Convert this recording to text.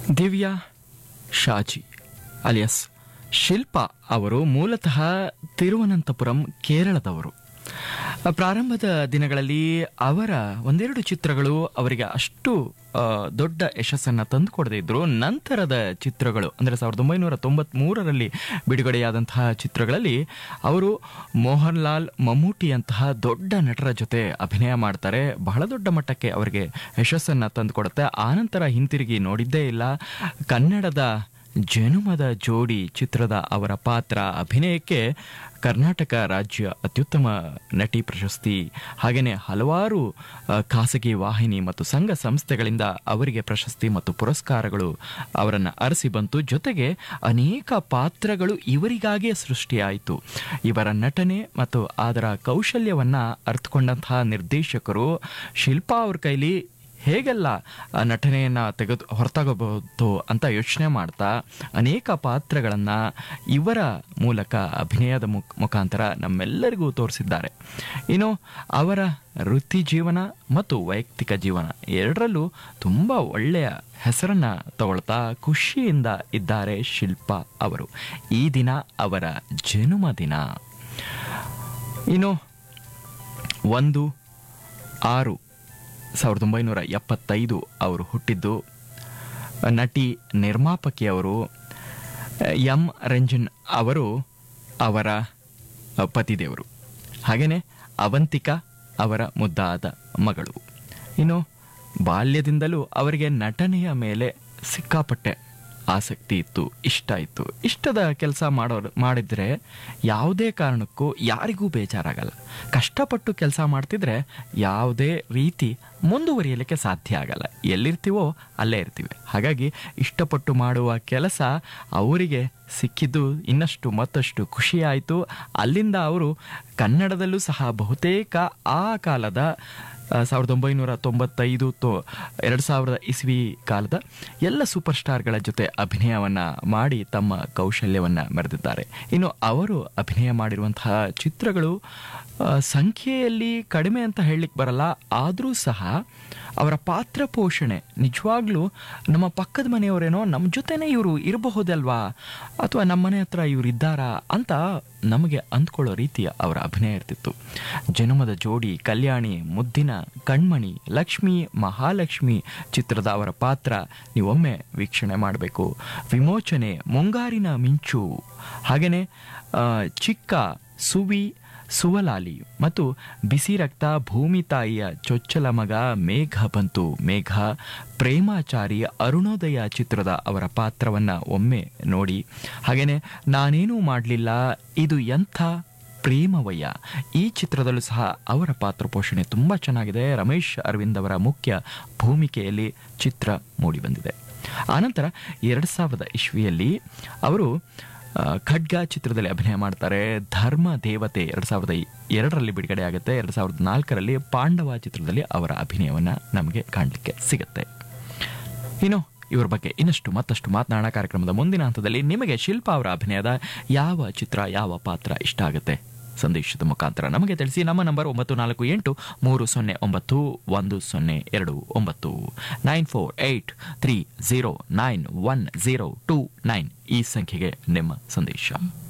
Divya ಶಾಜಿ alias ಶಿಲ್ಪ ಅವರು ಮೂಲತಃ ತಿರುವನಂತಪುರಂ ಕೇರಳದವರು ಪ್ರಾರಂಭದ ದಿನಗಳಲ್ಲಿ ಅವರ ಒಂದೆರಡು ಚಿತ್ರಗಳು ಅವರಿಗೆ ಅಷ್ಟು ಆ, ದೊಡ್ಡ ಯಶಸ್ಸನ್ನು ತಂದುಕೊಡದೇ ಇದ್ರು ನಂತರದ ಚಿತ್ರಗಳು ಅಂದರೆ ಸಾವಿರದ ಒಂಬೈನೂರ ತೊಂಬತ್ತ್ ಮೂರರಲ್ಲಿ ಬಿಡುಗಡೆಯಾದಂತಹ ಚಿತ್ರಗಳಲ್ಲಿ ಅವರು ಮೋಹನ್ ಲಾಲ್ ಮಮ್ಮೂಟಿಯಂತಹ ದೊಡ್ಡ ನಟರ ಜೊತೆ ಅಭಿನಯ ಮಾಡ್ತಾರೆ ಬಹಳ ದೊಡ್ಡ ಮಟ್ಟಕ್ಕೆ ಅವರಿಗೆ ಯಶಸ್ಸನ್ನು ತಂದುಕೊಡುತ್ತೆ ಆನಂತರ ಹಿಂತಿರುಗಿ ನೋಡಿದ್ದೇ ಇಲ್ಲ ಕನ್ನಡದ ಜನುಮದ ಜೋಡಿ ಚಿತ್ರದ ಅವರ ಪಾತ್ರ ಅಭಿನಯಕ್ಕೆ ಕರ್ನಾಟಕ ರಾಜ್ಯ ಅತ್ಯುತ್ತಮ ನಟಿ ಪ್ರಶಸ್ತಿ ಹಾಗೆಯೇ ಹಲವಾರು ಆ, ಖಾಸಗಿ ವಾಹಿನಿ ಮತ್ತು ಸಂಘ ಸಂಸ್ಥೆಗಳಿಂದ ಅವರಿಗೆ ಪ್ರಶಸ್ತಿ ಮತ್ತು ಪುರಸ್ಕಾರಗಳು ಅವರನ್ನು ಅರಸಿ ಬಂತು ಜೊತೆಗೆ ಅನೇಕ ಪಾತ್ರಗಳು ಇವರಿಗಾಗಿಯೇ ಸೃಷ್ಟಿಯಾಯಿತು ಇವರ ನಟನೆ ಮತ್ತು ಅದರ ಕೌಶಲ್ಯವನ್ನ ಅರ್ಥಕೊಂಡಂತಹ ನಿರ್ದೇಶಕರು ಶಿಲ್ಪಾ ಅವ್ರ ಕೈಲಿ ಹೇಗೆಲ್ಲ ಆ ನಟನೆಯನ್ನ ತೆಗೆದು ಹೊರತಗಬಹುದು ಅಂತ ಯೋಚನೆ ಮಾಡ್ತಾ ಅನೇಕ ಪಾತ್ರಗಳನ್ನ ಇವರ ಮೂಲಕ ಅಭಿನಯದ ಮುಖ ಮುಖಾಂತರ ನಮ್ಮೆಲ್ಲರಿಗೂ ತೋರಿಸಿದ್ದಾರೆ ಇನ್ನು ಅವರ ವೃತ್ತಿ ಜೀವನ ಮತ್ತು ವೈಯಕ್ತಿಕ ಜೀವನ ಎರಡರಲ್ಲೂ ತುಂಬ ಒಳ್ಳೆಯ ಹೆಸರನ್ನ ತಗೊಳ್ತಾ ಖುಷಿಯಿಂದ ಇದ್ದಾರೆ ಶಿಲ್ಪಾ ಅವರು ಈ ದಿನ ಅವರ ಜನುಮ ದಿನ ಇನ್ನು ಒಂದು ಆರು ಸಾವಿರದ ಒಂಬೈನೂರ ಎಪ್ಪತ್ತೈದು ಅವರು ಹುಟ್ಟಿದ್ದು ನಟಿ ನಿರ್ಮಾಪಕಿ ಅವರು ಎಂ ರಂಜನ್ ಅವರು ಅವರ ಪತಿದೇವರು ಹಾಗೆಯೇ ಅವಂತಿಕಾ ಅವರ ಮುದ್ದಾದ ಮಗಳು ಇನ್ನು ಬಾಲ್ಯದಿಂದಲೂ ಅವರಿಗೆ ನಟನೆಯ ಮೇಲೆ ಸಿಕ್ಕಾಪಟ್ಟೆ ಆಸಕ್ತಿ ಇತ್ತು ಇಷ್ಟ ಇತ್ತು ಇಷ್ಟದ ಕೆಲಸ ಮಾಡೋರು ಮಾಡಿದ್ರೆ ಯಾವುದೇ ಕಾರಣಕ್ಕೂ ಯಾರಿಗೂ ಬೇಜಾರಾಗಲ್ಲ ಕಷ್ಟಪಟ್ಟು ಕೆಲಸ ಮಾಡ್ತಿದ್ರೆ ಯಾವುದೇ ರೀತಿ ಮುಂದುವರಿಯಲಿಕ್ಕೆ ಸಾಧ್ಯ ಆಗಲ್ಲ ಎಲ್ಲಿರ್ತೀವೋ ಅಲ್ಲೇ ಇರ್ತೀವಿ ಹಾಗಾಗಿ ಇಷ್ಟಪಟ್ಟು ಮಾಡುವ ಕೆಲಸ ಅವರಿಗೆ ಸಿಕ್ಕಿದ್ದು ಇನ್ನಷ್ಟು ಮತ್ತಷ್ಟು ಖುಷಿಯಾಯಿತು ಅಲ್ಲಿಂದ ಅವರು ಕನ್ನಡದಲ್ಲೂ ಸಹ ಬಹುತೇಕ ಆ ಕಾಲದ ಆ, ಸಾವಿರದ ಒಂಬೈನೂರ ತೊಂಬತ್ತೈದು ತೋ ಎರಡು ಸಾವಿರದ ಇಸ್ವಿ ಕಾಲದ ಎಲ್ಲ ಸೂಪರ್ ಸ್ಟಾರ್ಗಳ ಜೊತೆ ಅಭಿನಯವನ್ನ ಮಾಡಿ ತಮ್ಮ ಕೌಶಲ್ಯವನ್ನ ಮೆರೆದಿದ್ದಾರೆ ಇನ್ನು ಅವರು ಅಭಿನಯ ಮಾಡಿರುವಂತಹ ಚಿತ್ರಗಳು ಆ, ಸಂಖ್ಯೆಯಲ್ಲಿ ಕಡಿಮೆ ಅಂತ ಹೇಳಲಿಕ್ಕೆ ಬರಲ್ಲ ಆದರೂ ಸಹ ಅವರ ಪಾತ್ರ ಪೋಷಣೆ ನಿಜವಾಗ್ಲೂ ನಮ್ಮ ಪಕ್ಕದ ಮನೆಯವರೇನೋ ನಮ್ಮ ಜೊತೆನೇ ಇವರು ಇರಬಹುದಲ್ವಾ ಅಥವಾ ನಮ್ಮ ಮನೆ ಹತ್ರ ಇವ್ರು ಇದ್ದಾರಾ ಅಂತ ನಮಗೆ ಅಂದ್ಕೊಳ್ಳೋ ರೀತಿಯ ಅವರ ಅಭಿನಯ ಇರ್ತಿತ್ತು ಜನುಮದ ಜೋಡಿ ಕಲ್ಯಾಣಿ ಮುದ್ದಿನ ಕಣ್ಮಣಿ ಲಕ್ಷ್ಮಿ ಮಹಾಲಕ್ಷ್ಮಿ ಚಿತ್ರದ ಅವರ ಪಾತ್ರ ನೀವೊಮ್ಮೆ ವೀಕ್ಷಣೆ ಮಾಡಬೇಕು ವಿಮೋಚನೆ ಮುಂಗಾರಿನ ಮಿಂಚು ಹಾಗೆಯೇ ಚಿಕ್ಕ ಸುವಿ ಸುವಲಾಲಿ ಮತ್ತು ಬಿಸಿ ರಕ್ತ ಭೂಮಿ ತಾಯಿಯ ಚೊಚ್ಚಲ ಮಗ ಮೇಘ ಬಂತು ಮೇಘ ಪ್ರೇಮಾಚಾರಿ ಅರುಣೋದಯ ಚಿತ್ರದ ಅವರ ಪಾತ್ರವನ್ನ ಒಮ್ಮೆ ನೋಡಿ ಹಾಗೇನೆ ನಾನೇನೂ ಮಾಡಲಿಲ್ಲ ಇದು ಎಂಥ ಪ್ರೇಮವಯ್ಯ ಈ ಚಿತ್ರದಲ್ಲೂ ಸಹ ಅವರ ಪಾತ್ರ ಪೋಷಣೆ ತುಂಬ ಚೆನ್ನಾಗಿದೆ ರಮೇಶ್ ಅರವಿಂದ್ ಅವರ ಮುಖ್ಯ ಭೂಮಿಕೆಯಲ್ಲಿ ಚಿತ್ರ ಮೂಡಿಬಂದಿದೆ ಆನಂತರ ಎರಡು ಸಾವಿರದ ಇಸ್ವಿಯಲ್ಲಿ ಅವರು ಆ, ಖಡ್ಗ ಚಿತ್ರದಲ್ಲಿ ಅಭಿನಯ ಮಾಡ್ತಾರೆ ಧರ್ಮ ದೇವತೆ ಎರಡು ಸಾವಿರದ ಎರಡರಲ್ಲಿ ಬಿಡುಗಡೆ ಆಗುತ್ತೆ ಎರಡು ಸಾವಿರದ ನಾಲ್ಕರಲ್ಲಿ ಪಾಂಡವ ಚಿತ್ರದಲ್ಲಿ ಅವರ ಅಭಿನಯವನ್ನ ನಮಗೆ ಕಾಣಲಿಕ್ಕೆ ಸಿಗುತ್ತೆ ಇನ್ನು ಇವ್ರ ಬಗ್ಗೆ ಇನ್ನಷ್ಟು ಮತ್ತಷ್ಟು ಮಾತನಾಡೋಣ ಕಾರ್ಯಕ್ರಮದ ಮುಂದಿನ ಹಂತದಲ್ಲಿ ನಿಮಗೆ ಶಿಲ್ಪ ಅವರ ಅಭಿನಯದ ಯಾವ ಚಿತ್ರ ಯಾವ ಪಾತ್ರ ಇಷ್ಟ ಆಗುತ್ತೆ ಸಂದೇಶದ ಮುಖಾಂತರ ನಮಗೆ ತಿಳಿಸಿ ನಮ್ಮ ನಂಬರ್ ಒಂಬತ್ತು ನಾಲ್ಕು ಎಂಟು ಮೂರು ಸೊನ್ನೆ ಒಂಬತ್ತು ಒಂದು ಸೊನ್ನೆ ಎರಡು ಒಂಬತ್ತು nine four eight three zero nine one zero two nine ಈ ಸಂಖ್ಯೆಗೆ ನಿಮ್ಮ ಸಂದೇಶ